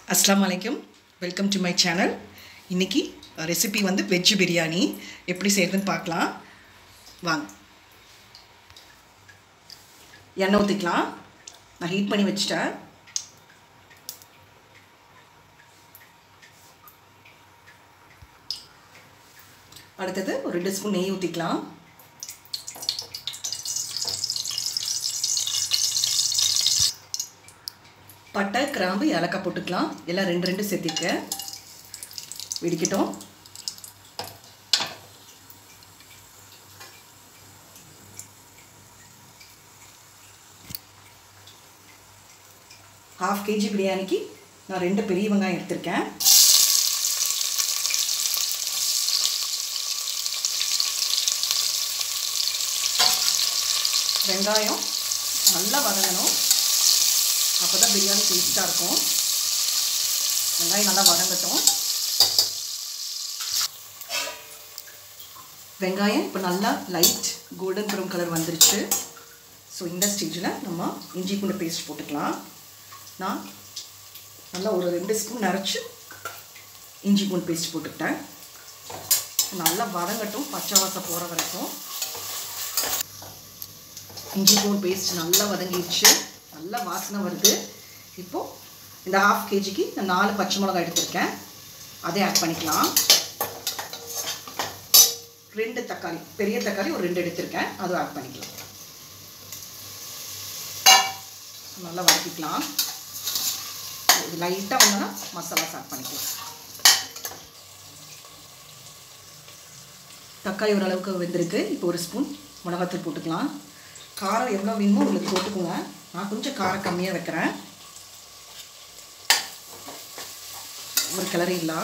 அஸ்ஸலாமு அலைக்கும் welcome to my channel இன்றைக்கி ரெசிபி வந்து வெஜ் பிரியாணி எப்படி செய்கிறதுன்னு பார்க்கலாம் வாங்க எண்ணெய் ஊற்றிக்கலாம் நான் ஹீட் பண்ணி வச்சிட்டேன் அடுத்தது ஒரு ரெண்டு ஸ்பூன் நெய் ஊற்றிக்கலாம் பட்டை கிராம்பு ஏலக்காய் போட்டுக்கலாம் எல்லாம் ரெண்டு ரெண்டு சேர்த்திக்க வெடிக்கட்டும் ஹாஃப் கேஜி பிரியாணிக்கு நான் ரெண்டு பெரிய வெங்காயம் எடுத்திருக்கேன் வெங்காயம் நல்லா வதங்கணும் அப்போ தான் பிரியாணி டேஸ்ட்டாக இருக்கும் வெங்காயம் நல்லா வதங்கட்டும் வெங்காயம் இப்போ நல்லா லைட் கோல்டன் ப்ரௌன் கலர் வந்துருச்சு ஸோ இந்த ஸ்டேஜில் நம்ம இஞ்சி பூண்டு பேஸ்ட் போட்டுக்கலாம் நான் நல்லா ஒரு ரெண்டு ஸ்பூன் நிறச்சி இஞ்சி பூண்டு பேஸ்ட் போட்டுக்கிட்டேன் நல்லா வதங்கட்டும் பச்சை வாசம் போகிற வரைக்கும் இஞ்சி பூண்டு பேஸ்ட் நல்லா வதங்கிடுச்சு நல்லா வாசனை வருது இப்போது இந்த ஹாஃப் கேஜிக்கு நான் நாலு பச்சை மிளகாய் எடுத்திருக்கேன் அதை ஆட் பண்ணிக்கலாம் ரெண்டு தக்காளி பெரிய தக்காளி ஒரு ரெண்டு எடுத்திருக்கேன் அதுவும் ஆட் பண்ணிக்கலாம் நல்லா வதக்கிக்கலாம் இது லைட்டாக வந்தோன்னா மசாலாஸ் ஆட் பண்ணிக்கலாம் தக்காளி ஓரளவுக்கு வெந்திருக்கு இப்போ ஒரு ஸ்பூன் மிளகாத்தூள் போட்டுக்கலாம் காரம் எவ்வளோ வேணுமோ உங்களுக்கு போட்டுக்கோங்க நான் கொஞ்சம் காரம் கம்மியாக வைக்கிறேன் ஒரு கிளறி இல்லை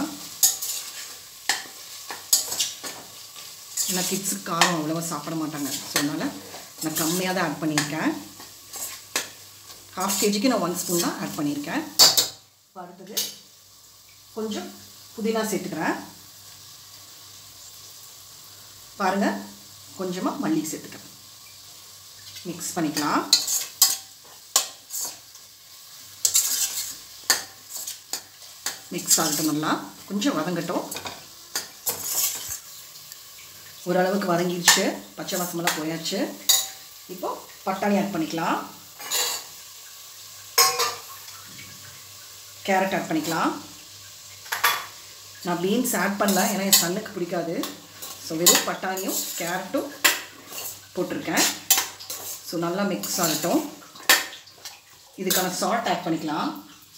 ஏன்னா கிட்ஸுக்கு காரம் அவ்வளோவா சாப்பிட மாட்டாங்க ஸோ அதனால் நான் கம்மியாக தான் ஆட் பண்ணியிருக்கேன் ஹாஃப் கேஜிக்கு நான் ஒன் ஸ்பூன் தான் ஆட் பண்ணியிருக்கேன் இப்போ அடுத்தது கொஞ்சம் புதினா சேர்த்துக்கிறேன் பாருங்கள் கொஞ்சமாக மல்லி சேர்த்துக்கிறேன் மிக்ஸ் பண்ணிக்கலாம் மிக்ஸ் ஆகட்டும் நல்லா கொஞ்சம் வதங்கட்டும் ஓரளவுக்கு வதங்கிடுச்சு பச்சை வாசமெல்லாம் போயாச்சு இப்போ பட்டாணி ஆட் பண்ணிக்கலாம் கேரட் ஆட் பண்ணிக்கலாம் நான் பீன்ஸ் ஆட் பண்ணல ஏன்னா என் சன்னுக்கு பிடிக்காது ஸோ வெறும் பட்டாணியும் கேரட்டும் போட்டிருக்கேன் ஸோ நல்லா மிக்ஸ் ஆகட்டும் இதுக்கான சால்ட் ஆட் பண்ணிக்கலாம்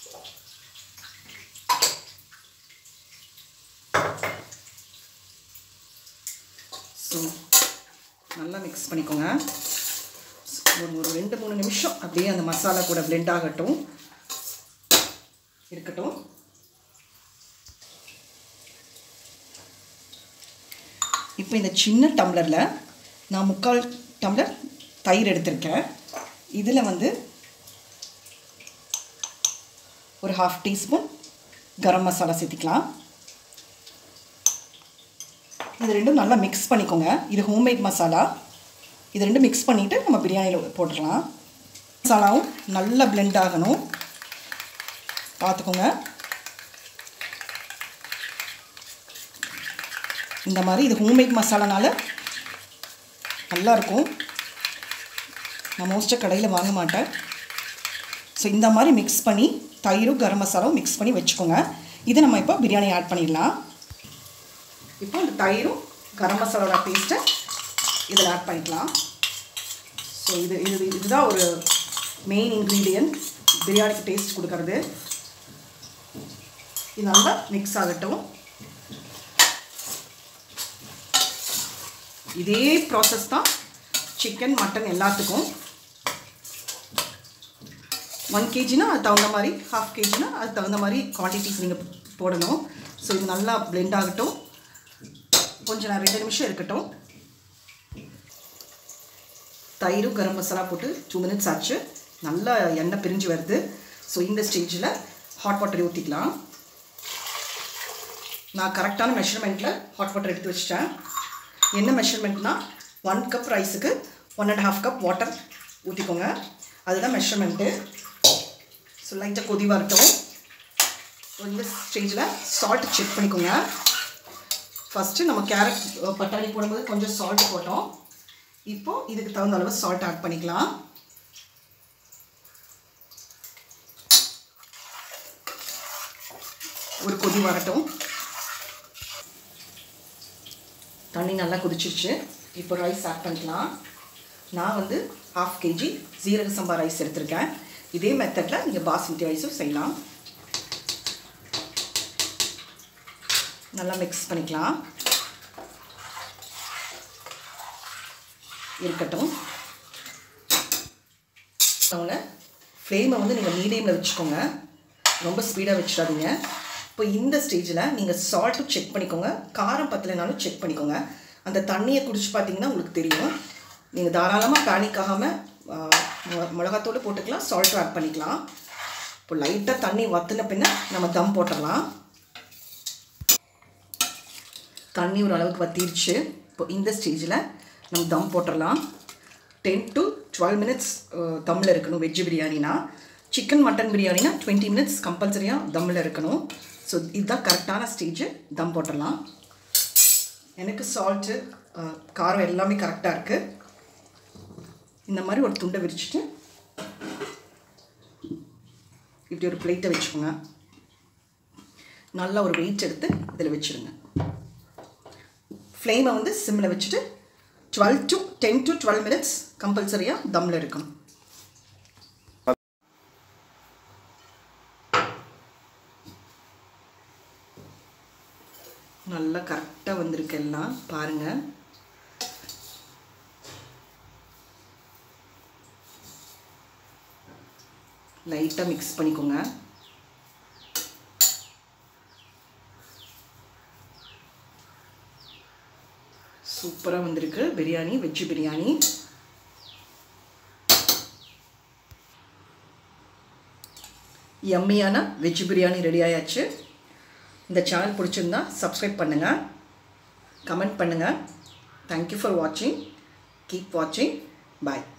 ஸோ நல்லா மிக்ஸ் பண்ணிக்கோங்க ஒரு ஒரு ரெண்டு மூணு நிமிஷம் அப்படியே அந்த மசாலா கூட பிளெண்ட் ஆகட்டும் இருக்கட்டும் இப்போ இந்த சின்ன டம்ளரில் நான் முக்கால் டம்ளர் தயிர் எடுத்திருக்கேன் இதில் வந்து ஒரு ஹாஃப் டீஸ்பூன் கரம் மசாலா சேர்த்திக்கலாம் இது ரெண்டும் நல்லா மிக்ஸ் பண்ணிக்கோங்க இது ஹோம்மேட் மசாலா இது ரெண்டும் மிக்ஸ் பண்ணிவிட்டு நம்ம பிரியாணியில் போட்டுடலாம் மசாலாவும் நல்லா பிளெண்ட் ஆகணும் பார்த்துக்கோங்க இந்த மாதிரி இது ஹோம்மேட் மசாலானால நல்லாயிருக்கும் நான் மோஸ்ட்டாக கடையில் வாங்க மாட்டேன் ஸோ இந்த மாதிரி மிக்ஸ் பண்ணி தயிரும் கரம் மசாலாவும் மிக்ஸ் பண்ணி வச்சுக்கோங்க இதை நம்ம இப்போ பிரியாணி ஆட் பண்ணிடலாம் இப்போ இந்த தயிரும் கரம் மசாலாவோட பேஸ்ட்டை இதில் ஆட் பண்ணிக்கலாம் ஸோ இது இது இதுதான் ஒரு மெயின் இன்க்ரீடியன்ட் பிரியாணிக்கு டேஸ்ட் கொடுக்கறது இது நல்லா மிக்ஸ் ஆகட்டும் இதே ப்ராசஸ் தான் சிக்கன் மட்டன் எல்லாத்துக்கும் ஒன் கேஜினா அது தகுந்த மாதிரி ஹாஃப் கேஜினா அது தகுந்த மாதிரி குவான்டிட்டிஸ் நீங்கள் போடணும் ஸோ இது நல்லா பிளெண்ட் ஆகட்டும் கொஞ்சம் நான் ரெண்டு நிமிஷம் இருக்கட்டும் தயிரும் கரம் மசாலா போட்டு டூ மினிட்ஸ் ஆச்சு நல்லா எண்ணெய் பிரிஞ்சு வருது ஸோ இந்த ஸ்டேஜில் ஹாட் வாட்டர் ஊற்றிக்கலாம் நான் கரெக்டான மெஷர்மெண்ட்டில் ஹாட் வாட்டர் எடுத்து வச்சிட்டேன் என்ன மெஷர்மெண்ட்னா ஒன் கப் ரைஸுக்கு one and half cup water ஊற்றிக்கோங்க அதுதான் மெஷர்மெண்ட்டு ஸோ லைட்டாக கொதி வரட்டும் ஸோ இந்த ஸ்டேஜில் சால்ட் செக் பண்ணிக்கோங்க ஃபஸ்ட்டு நம்ம கேரட் பட்டாணி போடும்போது கொஞ்சம் சால்ட் போட்டோம் இப்போது இதுக்கு தகுந்த அளவு சால்ட் ஆட் பண்ணிக்கலாம் ஒரு கொதி வரட்டும் தண்ணி நல்லா கொதிச்சிருச்சு இப்போ ரைஸ் ஆட் பண்ணிக்கலாம் நான் வந்து ஹாஃப் கேஜி ஜீரக சம்பா ரைஸ் எடுத்திருக்கேன் இதே மெத்தடில் நீங்கள் பாஸ்மதி ரைஸும் செய்யலாம் நல்லா மிக்ஸ் பண்ணிக்கலாம் இருக்கட்டும் அவங்க ஃப்ளேமை வந்து நீங்கள் மீடியமில் வச்சுக்கோங்க ரொம்ப ஸ்பீடாக வச்சிடாதீங்க இப்போ இந்த ஸ்டேஜில் நீங்கள் சால்ட்டும் செக் பண்ணிக்கோங்க காரம் பத்தலைனாலும் செக் பண்ணிக்கோங்க அந்த தண்ணியை குடிச்சு பார்த்தீங்கன்னா உங்களுக்கு தெரியும் நீங்கள் தாராளமாக பேனிக் ஆகாமல் மிளகாத்தூள் போட்டுக்கலாம் சால்ட்டும் ஆட் பண்ணிக்கலாம் இப்போ லைட்டாக தண்ணி வற்றின பின்ன நம்ம தம் போட்டுடலாம் தண்ணி ஒரு அளவுக்கு வத்திருச்சு இப்போ இந்த ஸ்டேஜில் நம்ம தம் போட்டுடலாம் டென் டு டுவெல் மினிட்ஸ் தம்மில் இருக்கணும் வெஜ் பிரியாணினா சிக்கன் மட்டன் பிரியாணினா டுவெண்ட்டி மினிட்ஸ் கம்பல்சரியாக தம்மில் இருக்கணும் ஸோ இதுதான் கரெக்டான ஸ்டேஜு தம் போட்டுடலாம் எனக்கு சால்ட்டு காரம் எல்லாமே கரெக்டாக இருக்குது இந்த மாதிரி ஒரு துண்டை விரிச்சிட்டு இப்படி ஒரு பிளேட்டை வச்சுக்கோங்க நல்லா ஒரு வெயிட் எடுத்து இதில் வச்சுருங்க ஃப்ளேமை வந்து சிம்மில் வச்சுட்டு twelve to ten to twelve minutes கம்பல்சரியாக தம்மில் இருக்கணும் நல்லா கரெக்டாக வந்திருக்கு எல்லாம் பாருங்கள் லைட்டாக மிக்ஸ் பண்ணிக்கோங்க சூப்பராக வந்திருக்கு பிரியாணி வெஜ் பிரியாணி யம்மியான வெஜ் பிரியாணி ரெடி ஆயாச்சு இந்த சேனல் பிடிச்சிருந்தா சப்ஸ்கிரைப் பண்ணுங்கள் கமெண்ட் பண்ணுங்கள் தேங்க்யூ ஃபார் வாட்சிங் கீப் வாட்சிங் பாய்